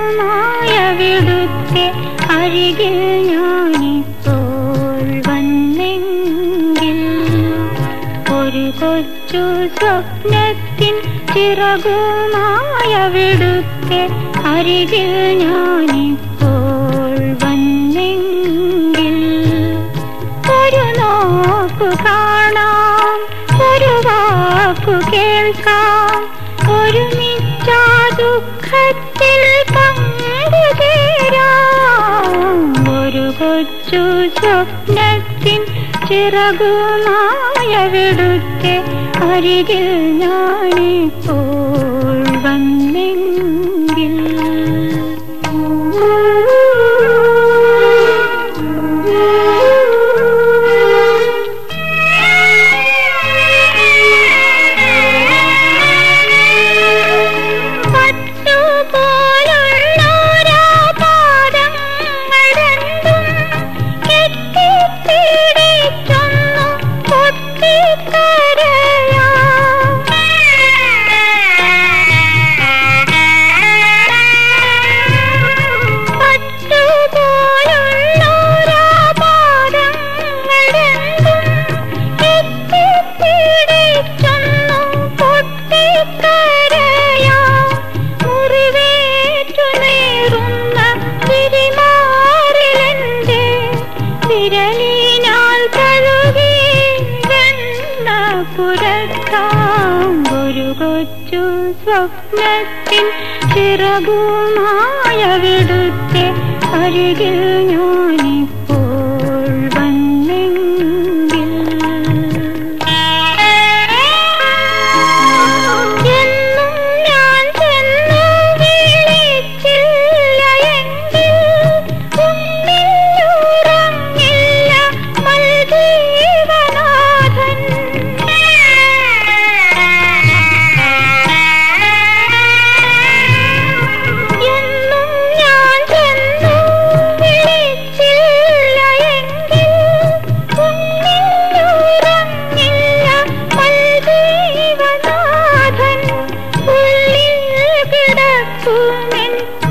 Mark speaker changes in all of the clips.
Speaker 1: ചിറകുമായ വിടുത്തെ അരികിൽ ഞാനിപ്പോൾ വന്നെങ്കിൽ ഒരു കൊച്ചു സ്വപ്നത്തിൻ ചിറകുമായ വിടുത്തെ അരികിൽ ഞാനിപ്പോൾ വന്നെങ്കിൽ ഒരു നോക്കു കാണാം ഒരു വാക്കു കേൾക്കാം ഒരുമിച്ച ദുഃഖത്തിൽ പങ്കുചേരാം ഒരു കൊച്ചു സ്വപ്നത്തിൻ ചിറകുമായ വിടുത്തെ അരികിൽ ഞാനിപ്പോൾ വന്നെങ്കിൽ പട്ടുപോലുള്ളോരാ പാദങ്ങൾ രണ്ടും കെട്ടിപ്പിടിച്ചൊന്നു പൊട്ടിക്കരയാം പട്ടുപോലുള്ളോരാ പാദങ്ങൾ രണ്ടും കെട്ടിപ്പിടിച്ചൊന്നു പൊട്ടിക്കരയാം മുറിവേറ്റു നേറുന്ന തിരിമാറിലെന്റെ വിരലിനാൽ കഴുകി വെണ്ണ പുരട്ടാം ഒരു കൊച്ചു സ്വപ്നത്തിൻ ചിറകുമായ വിടുത്തെ അരികിൽ ഞാനിപ്പോൾ വന്നെങ്കിൽ എന്നും ഞാൻ ചെന്നു വിളിച്ചില്ല എങ്കിൽ ഉള്ളിലുറങ്ങില്ല മൽജീവനാഥൻ എന്നും ഞാൻ ചെന്നു വിളിച്ചില്ല എങ്കിൽ ഉള്ളിലുറങ്ങില്ല മൽജീവനാഥൻ ഉള്ളിൽ കിടക്കുമെൻ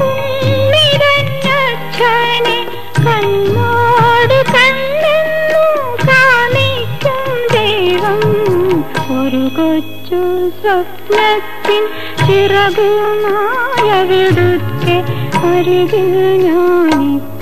Speaker 1: ഉണ്ണിരഞ്ഞച്ഛനെ കണ്ണോട് കണ്ണെന്നു കാണിക്കും ദൈവം ഒരു കൊച്ചു സ്വപ്നത്തിൻ ചിറകുമായ വിടുത്തെ അരികിൽ ഞാനിപ്പോൾ